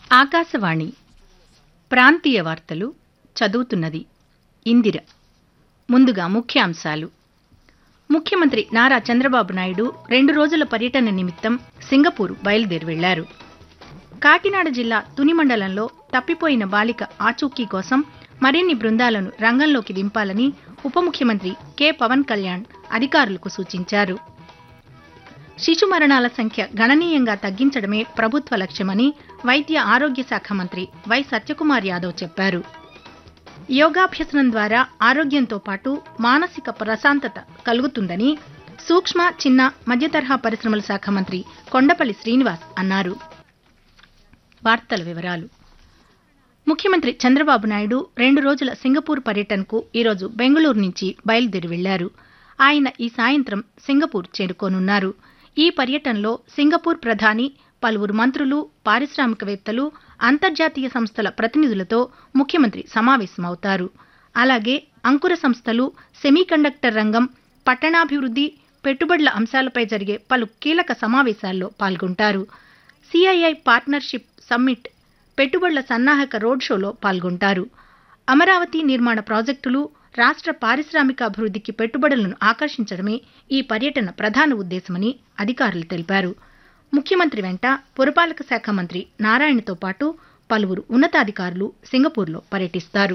ఆకాశవాణి ప్రాంతీయ వార్తలు చదువుతున్నది ఇందిర ముందుగా ముఖ్యాంశాలు ముఖ్యమంత్రి నారా చంద్రబాబు నాయుడు రెండు రోజుల పర్యటన నిమిత్తం సింగపూర్ బయలుదేరి వెళ్లారు కాకినాడ జిల్లా తుని మండలంలో తప్పిపోయిన బాలిక ఆచూకీ కోసం మరిన్ని బృందాలను రంగంలోకి దింపాలని ఉప ముఖ్యమంత్రి కె పవన్ కళ్యాణ్ అధికారులకు సూచించారు శిశు మరణాల సంఖ్య గణనీయంగా తగ్గించడమే ప్రభుత్వ లక్ష్యమని వైద్య ఆరోగ్య శాఖ మంత్రి వై సత్యకుమార్ యాదవ్ చెప్పారు యోగాభ్యసనం ద్వారా ఆరోగ్యంతో పాటు మానసిక ప్రశాంతత కలుగుతుందని సూక్ష్మ చిన్న మధ్యతరహా పరిశ్రమల శాఖ మంత్రి కొండపల్లి శ్రీనివాస్ అన్నారు వార్తల వివరాలు ముఖ్యమంత్రి చంద్రబాబు నాయుడు రెండు రోజుల సింగపూర్ పర్యటనకు ఈరోజు బెంగళూరు నుంచి బయలుదేరి వెళ్లారు ఆయన ఈ సాయంత్రం సింగపూర్ చేరుకోనున్నారు ఈ పర్యటనలో సింగపూర్ ప్రధాని పలువురు మంత్రులు పారిశ్రామికవేత్తలు అంతర్జాతీయ సంస్థల ప్రతినిధులతో ముఖ్యమంత్రి సమావేశమవుతారు అలాగే అంకుర సంస్థలు సెమీకండక్టర్ రంగం పట్టణాభివృద్ధి పెట్టుబడుల అంశాలపై జరిగే పలు కీలక సమావేశాల్లో పాల్గొంటారు సిఐఐ పార్ట్నర్షిప్ సమ్మిట్ పెట్టుబడుల సన్నాహక రోడ్ షోలో పాల్గొంటారు అమరావతి నిర్మాణ ప్రాజెక్టులు రాష్ట్ర పారిశ్రామిక అభివృద్ధికి పెట్టుబడులను ఆకర్షించడమే ఈ పర్యటన ప్రధాన ఉద్దేశమని అధికారులు తెలిపారు ముఖ్యమంత్రి వెంట పురపాలక శాఖ మంత్రి నారాయణతో పాటు పలువురు ఉన్నతాధికారులు సింగపూర్లో పర్యటిస్తారు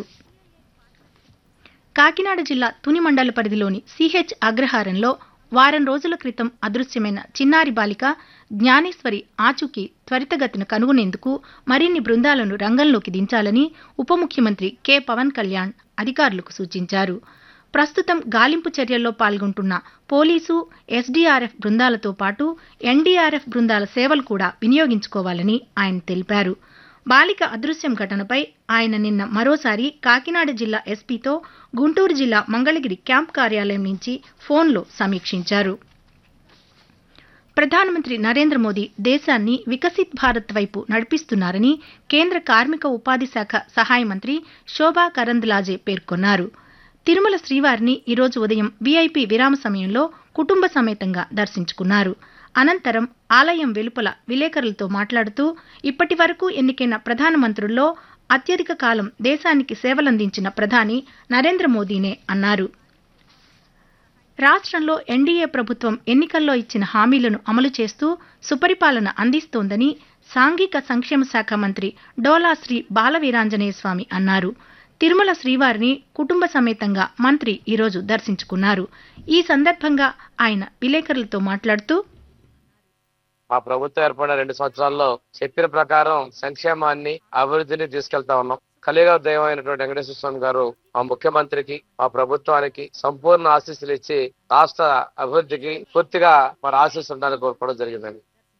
కాకినాడ జిల్లా తుని మండల పరిధిలోని సిహెచ్ అగ్రహారంలో వారం రోజుల క్రితం అదృశ్యమైన చిన్నారి బాలిక జ్ఞానేశ్వరి ఆచూకీ త్వరితగతిన కనుగొనేందుకు మరిన్ని బృందాలను రంగంలోకి దించాలని ఉప ముఖ్యమంత్రి కె పవన్ కళ్యాణ్ అధికారులకు సూచించారు ప్రస్తుతం గాలింపు చర్యల్లో పాల్గొంటున్న పోలీసు ఎస్డీఆర్ఎఫ్ బృందాలతో పాటు ఎన్డీఆర్ఎఫ్ బృందాల సేవలు కూడా వినియోగించుకోవాలని ఆయన తెలిపారు బాలిక అదృశ్యం ఘటనపై ఆయన నిన్న మరోసారి కాకినాడ జిల్లా ఎస్పీతో గుంటూరు జిల్లా మంగళగిరి క్యాంప్ కార్యాలయం నుంచి ఫోన్లో సమీక్షించారు ప్రధానమంత్రి నరేంద్ర మోదీ దేశాన్ని వికసిత్ భారత్ వైపు నడిపిస్తున్నారని కేంద్ర కార్మిక ఉపాధి శాఖ సహాయ మంత్రి శోభా కరంద్లాజే పేర్కొన్నారు తిరుమల శ్రీవారిని ఈరోజు ఉదయం వీఐపీ విరామ సమయంలో కుటుంబ సమేతంగా దర్శించుకున్నారు అనంతరం ఆలయం వెలుపల విలేకరులతో మాట్లాడుతూ ఇప్పటి వరకు ఎన్నికైన ప్రధానమంత్రుల్లో అత్యధిక కాలం దేశానికి సేవలందించిన ప్రధాని నరేంద్ర మోదీనే అన్నారు రాష్ట్రంలో ఎన్డీఏ ప్రభుత్వం ఎన్నికల్లో ఇచ్చిన హామీలను అమలు చేస్తూ సుపరిపాలన అందిస్తోందని సాంఘిక సంక్షేమ శాఖ మంత్రి డోలా శ్రీ బాలవీరాంజనేయ స్వామి అన్నారు తిరుమల శ్రీవారిని కుటుంబ సమేతంగా మంత్రి ఈరోజు దర్శించుకున్నారు ఈ సందర్భంగా ఆయన విలేకరులతో మాట్లాడుతూ మా ప్రభుత్వం ఏర్పడిన రెండు సంవత్సరాల్లో చెప్పిన ప్రకారం సంక్షేమాన్ని అభివృద్ధిని తీసుకెళ్తా ఉన్నాం కలియుగ దైవం అయినటువంటి వెంకటేశ్వర స్వామి గారు మా ముఖ్యమంత్రికి మా ప్రభుత్వానికి సంపూర్ణ ఆశీస్సులు ఇచ్చి రాష్ట్ర అభివృద్ధికి పూర్తిగా మరి ఆశీస్సులు ఉండాలని కోరుకోవడం జరిగిందండి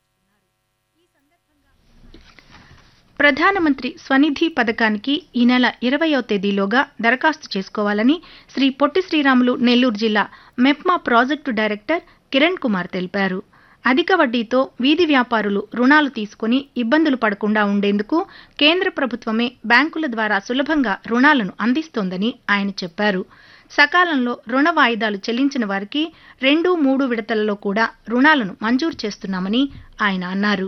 ప్రధానమంత్రి స్వనిధి పథకానికి ఈ నెల ఇరవయో తేదీలోగా దరఖాస్తు చేసుకోవాలని శ్రీ పొట్టి శ్రీరాములు నెల్లూరు జిల్లా మెప్మా ప్రాజెక్టు డైరెక్టర్ కిరణ్ కుమార్ తెలిపారు అధిక వడ్డీతో వీధి వ్యాపారులు రుణాలు తీసుకుని ఇబ్బందులు పడకుండా ఉండేందుకు కేంద్ర ప్రభుత్వమే బ్యాంకుల ద్వారా సులభంగా రుణాలను అందిస్తోందని ఆయన చెప్పారు సకాలంలో రుణ వాయిదాలు చెల్లించిన వారికి రెండు మూడు విడతలలో కూడా రుణాలను మంజూరు చేస్తున్నామని ఆయన అన్నారు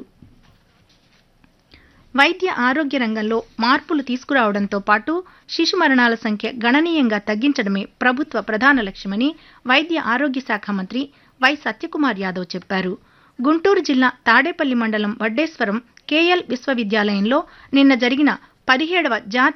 వైద్య ఆరోగ్య రంగంలో మార్పులు తీసుకురావడంతో పాటు శిశు మరణాల సంఖ్య గణనీయంగా తగ్గించడమే ప్రభుత్వ ప్రధాన లక్ష్యమని వైద్య ఆరోగ్య శాఖ మంత్రి వై సత్యకుమార్ యాదవ్ చెప్పారు గుంటూరు జిల్లా తాడేపల్లి మండలం వడ్డేశ్వరం కేఎల్ విశ్వవిద్యాలయంలో నిన్న జరిగిన పదిహేడవ జాతీయ